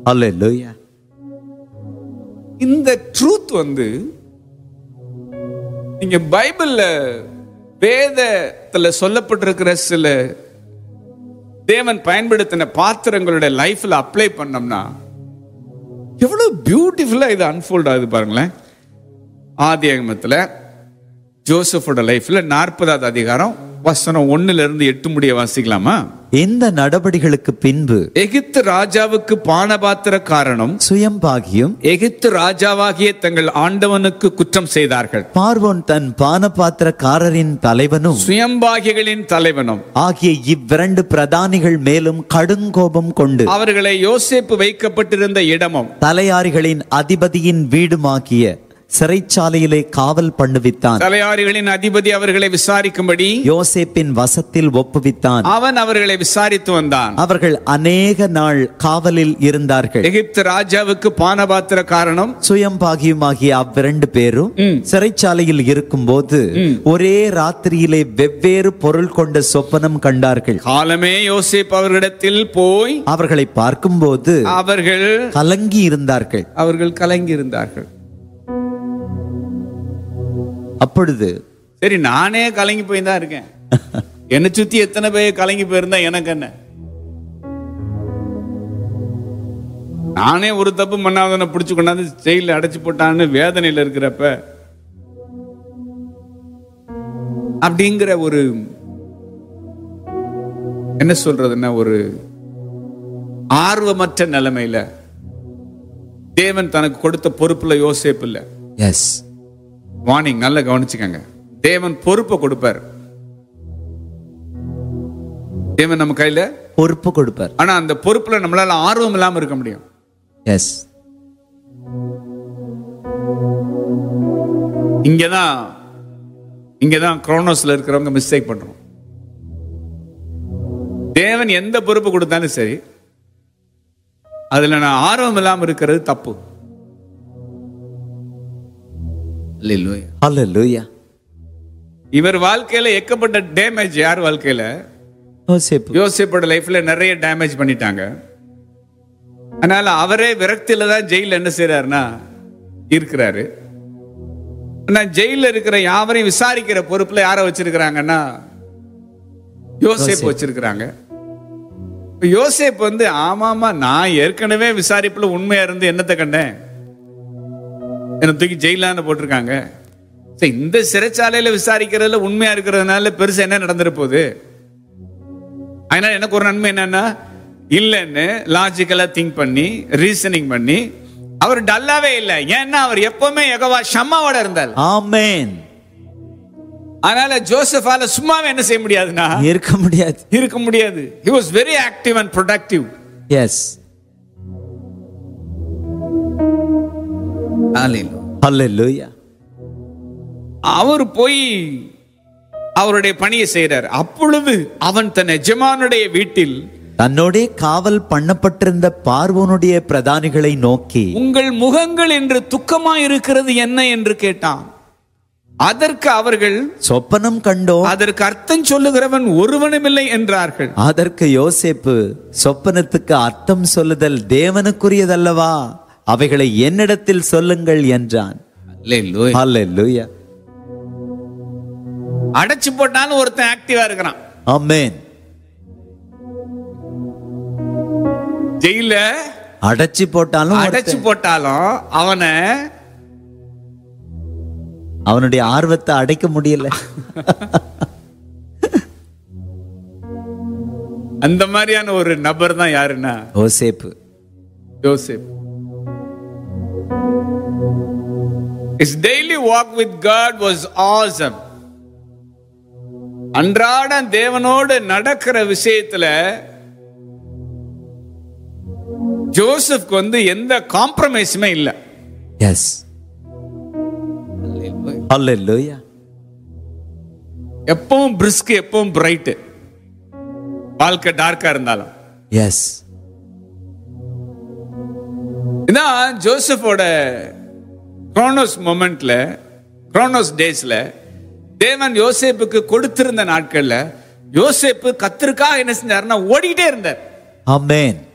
Hallelujah. இந்த truth வந்து நீங்க பைபிள்ல வேதத்துல சொல்லப்பட்டிருக்கிற சில தேவன் பயன்படுத்தின பாத்திரங்களுடைய லைஃப்ல அப்ளை பண்ணோம்னா எவ்வளவு பியூட்டிஃபுல்லா இது அன்ஃபோல்ட் ஆகுது பாருங்களேன் ஆதி அகமத்துல ஜோசஃபோட லைஃப்ல நாற்பதாவது அதிகாரம் வசனம் ஒண்ணுல இருந்து எட்டு முடிய வாசிக்கலாமா இந்த நடபடிகளுக்கு பின்பு எகிப்து ராஜாவுக்கு பானபாத்திர காரணம் சுயம்பாகியும் எகிப்து ராஜாவாகிய தங்கள் ஆண்டவனுக்கு குற்றம் செய்தார்கள் பார்வோன் தன் பானபாத்திரக்காரரின் தலைவனும் சுயம்பாகிகளின் தலைவனும் ஆகிய இவ்விரண்டு பிரதானிகள் மேலும் கடுங்கோபம் கொண்டு அவர்களை யோசேப்பு வைக்கப்பட்டிருந்த இடமும் தலையாரிகளின் அதிபதியின் வீடுமாகிய சிறைச்சாலையிலே காவல் பண்ணுவித்தான் தலையாரிகளின் அதிபதி அவர்களை விசாரிக்கும்படி யோசேப்பின் வசத்தில் ஒப்புவித்தான் அவன் அவர்களை விசாரித்து வந்தான் அவர்கள் அநேக நாள் காவலில் இருந்தார்கள் எகிப்து ராஜாவுக்கு பானபாத்திர காரணம் சுயம்பாகியுமாகிய அவ்விரண்டு பேரும் சிறைச்சாலையில் இருக்கும்போது ஒரே ராத்திரியிலே வெவ்வேறு பொருள் கொண்ட சொப்பனம் கண்டார்கள் காலமே யோசேப் அவர்களிடத்தில் போய் அவர்களை பார்க்கும்போது அவர்கள் கலங்கி இருந்தார்கள் அவர்கள் கலங்கி இருந்தார்கள் அப்பொழுது சரி நானே கலங்கி போய் தான் இருக்கேன் என்னை சுத்தி எத்தனை பேர் கலங்கி போயிருந்தா எனக்கு என்ன நானே ஒரு தப்பு பண்ணாதவனை பிடிச்சு கொண்டாந்து ஜெயில அடைச்சு போட்டான்னு வேதனையில இருக்கிறப்ப அப்படிங்கிற ஒரு என்ன சொல்றதுன்னா ஒரு ஆர்வமற்ற நிலைமையில தேவன் தனக்கு கொடுத்த பொறுப்புல யோசேப்பு இல்லை எஸ் வார்னிங் நல்லா கவனிச்சுக்கங்க தேவன் பொறுப்பை கொடுப்பார் தேவன் நம்ம கையில பொறுப்பு கொடுப்பார் ஆனா அந்த பொறுப்புல நம்மளால ஆர்வம் இல்லாம இருக்க முடியும் எஸ் இங்கதான் இங்கதான் குரோனோஸ்ல இருக்கிறவங்க மிஸ்டேக் பண்றோம் தேவன் எந்த பொறுப்பு கொடுத்தாலும் சரி அதுல நான் ஆர்வம் இல்லாம இருக்கிறது தப்பு அல்லேலூயா. ஹalleluya இவர் வாழ்க்கையில எக்கப்பட்ட டேமேஜ் யார் வாழ்க்கையில யோசேப்பு யோசேப்போட லைஃப்ல நிறைய டேமேஜ் பண்ணிட்டாங்க அதனால அவரே விரக்தியில தான் ஜெயில என்ன செய்யறாருன்னா இருக்கிறாரு ஆனா ஜெயில இருக்கிற யாவரையும் விசாரிக்கிற பொறுப்புல யாரை வச்சிருக்கிறாங்கன்னா யோசேப் வச்சிருக்கிறாங்க இப்ப யோசேப் வந்து ஆமாமா நான் ஏற்கனவே விசாரிப்புல உண்மையா இருந்து என்னத்தை கண்டேன் என்ன தூக்கி ஜெயிலான்னு போட்டிருக்காங்க சரி, இந்த சிறைச்சாலையில விசாரிக்கிறதுல உண்மையா இருக்கிறதுனால பெருசா என்ன நடந்துட போகுது அதனால எனக்கு ஒரு நன்மை என்னன்னா இல்லைன்னு லாஜிக்கலா திங்க் பண்ணி ரீசனிங் பண்ணி அவர் டல்லாவே இல்லை ஏன்னா அவர் எப்பவுமே எகவா ஷம்மாவோட இருந்தார் ஆமென் அதனால ஜோசஃபால சும்மாவே என்ன செய்ய முடியாதுன்னா இருக்க முடியாது இருக்க முடியாது he was very active and productive yes Hallelujah. ஹalleluya அவர் போய் அவருடைய பணியை செய்றார் அப்பொழுது அவன் தன் எஜமானுடைய வீட்டில் தன்னோடே காவல் பண்ணப்பட்டிருந்த பார்வோனுடைய பிரதானிகளை நோக்கி உங்கள் முகங்கள் என்று துக்கமா இருக்கிறது என்ன என்று கேட்டான் அதற்கு அவர்கள் சொப்பனம் கண்டோம் அதற்கு அர்த்தம் சொல்லுகிறவன் ஒருவனுமில்லை என்றார்கள் அதற்கு யோசேப்பு சொப்பனத்துக்கு அர்த்தம் சொல்லுதல் தேவனுக்குரியதல்லவா அவைகளை என்னிடத்தில் சொல்லுங்கள் என்றான் ஹalleluya அடைச்சு போட்டாலும் ஒருத்தன் ஆக்டிவா இருக்கிறான் ஆமென் ஜெயில அடைச்சி போட்டாலும் அடைச்சு ஒருத்தன் போட்டாலும் அவனை அவனுடைய ஆர்வத்தை அடைக்க முடியல அந்த மாதிரியான ஒரு நபர் தான் யாருன்னா யோசேப்பு யோசேப் His daily walk with God was awesome. அன்றாட தேவனோடு நடக்கிற விஷயத்துல ஜோசப்க்கு வந்து எந்த காம்ப்ரமைஸுமே இல்லை எஸ் ஹalleluya எப்பவும் பிரிஸ்க் எப்பவும் பிரைட் வாழ்க்கை டார்க்கா இருந்தாலும் எஸ் இதான் ஜோசப்போட குரோனோஸ் மொமெண்ட்ல குரோனோஸ் டேஸ்ல தேவன் யோசேப்புக்கு கொடுத்திருந்த நாட்கள்ல யோசேப்பு கத்திற்காக என்ன செஞ்சாருன்னா ஓடிக்கிட்டே இருந்தார் ஆமென்